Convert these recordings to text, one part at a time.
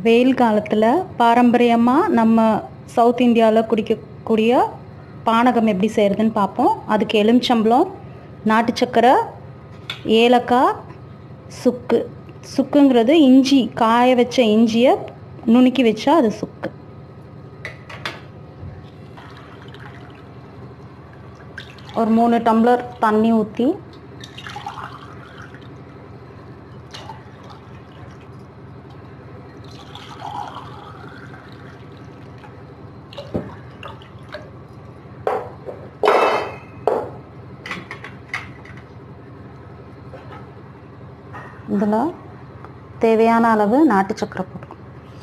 வெயில் காலத்தில் பாரம்பரியமாக நம்ம சவுத் இந்தியாவில் குடிக்கக்கூடிய பானகம் எப்படி செய்கிறதுன்னு பார்ப்போம் அதுக்கு எலுமிச்சம்பழம் நாட்டு சக்கரை ஏலக்காய் சுக்கு சுக்குங்கிறது இஞ்சி காய வச்ச இஞ்சியை நுணுக்கி வச்சா அது சுக்கு ஒரு மூணு டம்ளர் தண்ணி ஊற்றி இதில் தேவையான அளவு நாட்டு சக்கரை போட்டுக்கணும்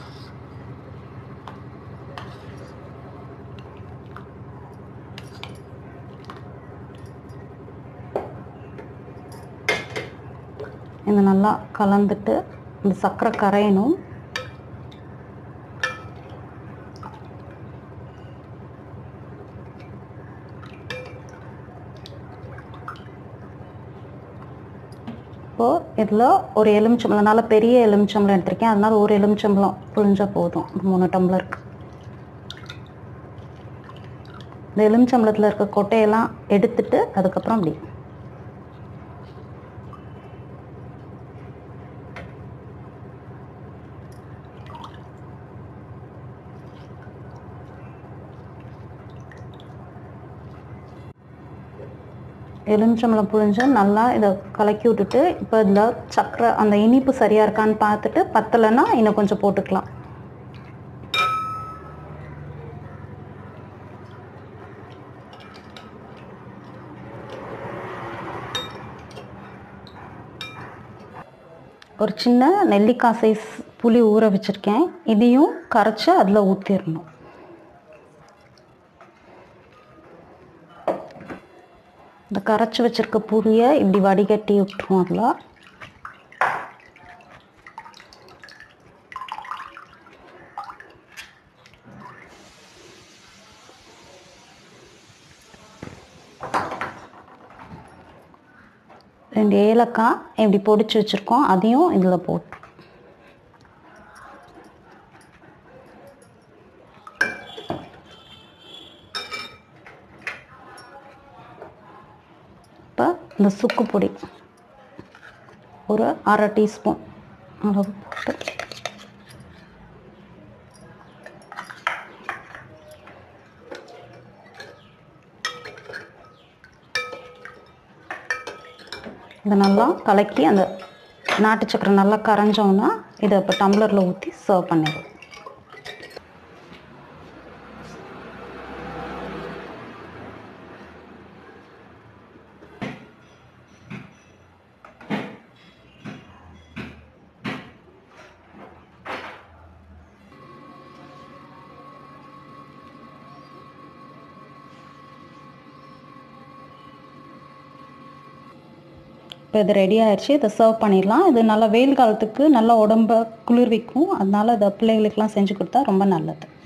இது நல்லா கலந்துட்டு இந்த சர்க்கரை கரையணும் இப்போது இதில் ஒரு எலுமிச்சம்பழம் நல்லா பெரிய எலுமிச்சம்பழம் எடுத்திருக்கேன் அதனால ஒரு எலுமிச்சம்பழம் புழிஞ்சால் போதும் மூணு டம்ளருக்கு இந்த எலுமிச்சம்பழத்தில் இருக்க கொட்டையெல்லாம் எடுத்துட்டு அதுக்கப்புறம் அப்படி எலுமிச்சம்பழம் புழிஞ்சு நல்லா இதை கலக்கி விட்டுட்டு இப்போ இதில் சக்கரை அந்த இனிப்பு சரியாக இருக்கான்னு பார்த்துட்டு பத்தலைன்னா இன்னும் கொஞ்சம் போட்டுக்கலாம் ஒரு சின்ன நெல்லிக்காய் சைஸ் புளி ஊற வச்சுருக்கேன் இதையும் கரைச்சி அதில் ஊற்றிடணும் இந்த கரைச்சி வச்சிருக்க புளியை இப்படி வடிகட்டி விட்டுருவோம் அதில் ரெண்டு ஏலக்காய் இப்படி பொடிச்சு வச்சுருக்கோம் அதையும் இதில் போட்டு இப்போ இந்த சுக்கு பொடி ஒரு அரை டீஸ்பூன் அளவு போட்டு இதை நல்லா கலக்கி அந்த நாட்டு சக்கரை நல்லா கரைஞ்சோன்னா இதை இப்போ டம்ளரில் ஊற்றி சர்வ் பண்ணிடுவோம் இப்போ இது ரெடி ஆயிடுச்சு இதை சர்வ் பண்ணிடலாம் இது நல்லா வெயில் காலத்துக்கு நல்லா உடம்ப குளிர்விக்கும் அதனால இதை பிள்ளைகளுக்கெல்லாம் செஞ்சு கொடுத்தா ரொம்ப நல்லது